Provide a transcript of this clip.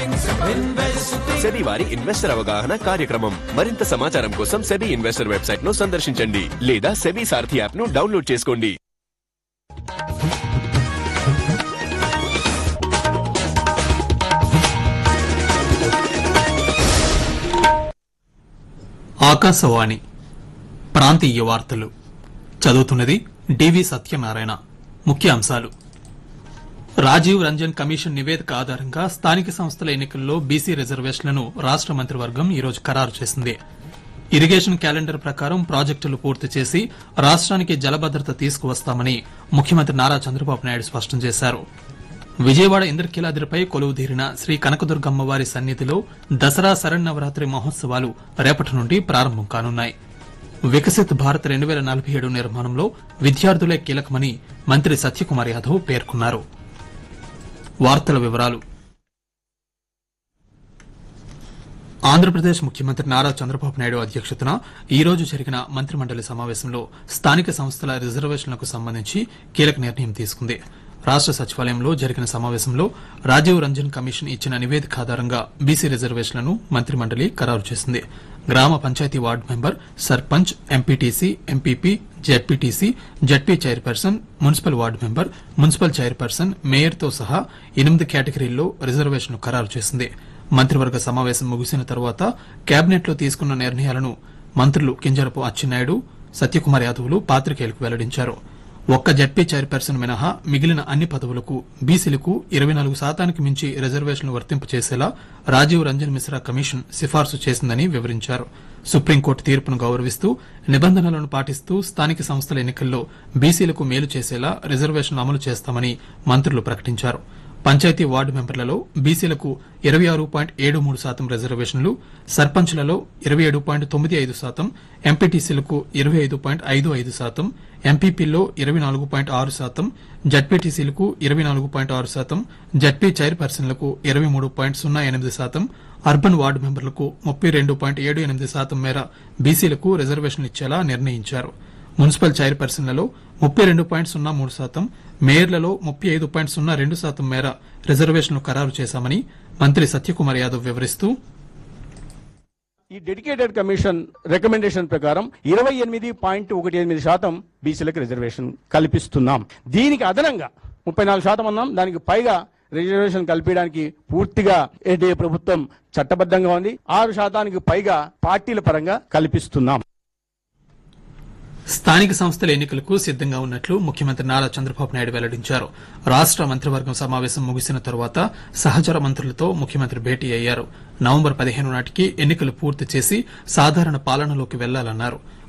SEBI వారి investor అవగాహన కార్యక్రమం మరింత సమాచారం కోసం సెబీ ఇన్వెస్టర్ వెబ్సైట్ ను సందర్శించండి లేదా సెబీ సారథి యాప్ ను డౌన్లోడ్ చేసుకోండి ఆకాశవాణి ప్రాంతీయ వార్తలు చదువుతున్నది డివి సత్యనారాయణ ముఖ్యాంశాలు రాజీవ్ రంజన్ కమిషన్ నివేదిక ఆధారంగా స్థానిక సంస్థల ఎన్నికల్లో బీసీ రిజర్వేషన్లను రాష్ట మంత్రివర్గం ఈరోజు ఖరారు చేసింది ఇరిగేషన్ క్యాలెండర్ ప్రకారం ప్రాజెక్టులు పూర్తి చేసి రాష్ట్రానికి జలభద్రత తీసుకువస్తామని ముఖ్యమంత్రి నారా చంద్రబాబు నాయుడు స్పష్టం చేశారు విజయవాడ ఇంద్రకీలాద్రిపై కొలువుదీరిన శ్రీ కనకదుర్గమ్మవారి సన్నిధిలో దసరా శరన్నవరాత్రి మహోత్సవాలు రేపటి నుండి ప్రారంభం కానున్నాయి వికసిత్ భారత్ రెండు వేల నలభై ఏడు నిర్మాణంలో విద్యార్థులే కీలకమని మంత్రి సత్యకుమార్ యాదవ్ పేర్కొన్నారు వార్తల వివరాలు ఆంధ్రప్రదేశ్ ముఖ్యమంత్రి నారా చంద్రబాబు నాయుడు అధ్యక్షతన ఈ రోజు జరిగిన మంత్రిమండలి సమావేశంలో స్థానిక సంస్థల రిజర్వేషన్లకు సంబంధించి కీలక నిర్ణయం తీసుకుంది రాష్ట సచివాలయంలో జరిగిన సమావేశంలో రాజీవ్ రంజన్ కమిషన్ ఇచ్చిన నివేదిక ఆధారంగా బీసీ రిజర్వేషన్లను మంత్రిమండలి ఖరారు చేసింది గ్రామ panchayat ward member sarpanch MPTC MPP ZPTC ZP chairperson municipal ward member municipal chairperson మేయర్తో సహా ఎనిమిది కేటగిరీల్లో రిజర్వేషన్లు ఖరారు చేసింది మంత్రివర్గ సమావేశం ముగిసిన తర్వాత కేబినెట్లో తీసుకున్న నిర్ణయాలను మంత్రులు కింజరపు అచ్చెన్నాయుడు సత్యకుమార్ యాదవ్లు పాత్రికేయులకు వెల్లడించారు ఒక్క జడ్పీ చైర్పర్సన్ మినహా మిగిలిన అన్ని పదవులకు బీసీలకు ఇరవై నాలుగు శాతానికి మించి రిజర్వేషన్లు వర్తింపు చేసేలా రాజీవ్ రంజన్ మిశ్రా కమిషన్ సిఫార్సు చేసిందని వివరించారు సుప్రీంకోర్టు తీర్పును గౌరవిస్తూ నిబంధనలను పాటిస్తూ స్థానిక సంస్థల ఎన్నికల్లో బీసీలకు మేలు చేసేలా రిజర్వేషన్లు అమలు చేస్తామని మంత్రులు ప్రకటించారు పంచాయతీ వార్డు మెంబర్లలో బీసీలకు ఇరవై ఆరు పాయింట్ ఏడు మూడు శాతం రిజర్వేషన్లు సర్పంచ్లలో ఇరవై ఏడు పాయింట్ తొమ్మిది ఐదు శాతం ఎంపీటీసీలకు ఇరవై ఐదు పాయింట్ ఐదు ఐదు శాతం ఎంపీపీల్లో ఇరవై నాలుగు పాయింట్ ఆరు శాతం జడ్పీటీసీలకు ఇరవై నాలుగు పాయింట్ ఆరు శాతం జడ్పీ చైర్పర్సన్లకు ఇరవై మూడు పాయింట్ సున్నా ఎనిమిది శాతం అర్బన్ వార్డు మెంబర్లకు ముప్పై రెండు పాయింట్ ఏడు ఎనిమిది శాతం మేర బీసీలకు రిజర్వేషన్లు ఇచ్చేలా నిర్ణయించారు మున్సిపల్ చైర్పర్సన్లలో ముప్పై రెండు పాయింట్ సున్నా మూడు శాతం మేయర్లలో ముప్పై ఐదు పాయింట్ సున్నా రెండు శాతం మేర రిజర్వేషన్లు ఖరారు చేశామని మంత్రి సత్యకుమార్ యాదవ్ వివరిస్తూ ఈ డెడికేటెడ్ కమిషన్ రికమెండేషన్ ప్రకారం ఇరవై ఎనిమిది పాయింట్ ఒకటి ఎనిమిది శాతం బీసీలకు రిజర్వేషన్ కల్పిస్తున్నాం దీనికి అదనంగా ముప్పై నాలుగు శాతం అన్నాం దానికి పైగా రిజర్వేషన్ కల్పించడానికి పూర్తిగా ఎన్డీఏ ప్రభుత్వం చట్టబద్ధంగా ఉంది ఆరు శాతానికి పైగా పార్టీల పరంగా కల్పిస్తున్నాం స్థానిక సంస్థల ఎన్నికలకు సిద్దంగా ఉన్నట్లు ముఖ్యమంత్రి నారా చంద్రబాబు నాయుడు వెల్లడించారు రాష్ట మంత్రివర్గం సమావేశం ముగిసిన తరువాత సహచర మంత్రులతో ముఖ్యమంత్రి భేటీ అయ్యారు నవంబర్ పదిహేను నాటికి ఎన్నికలు పూర్తి చేసి సాధారణ పాలనలోకి వెళ్లాలన్నారు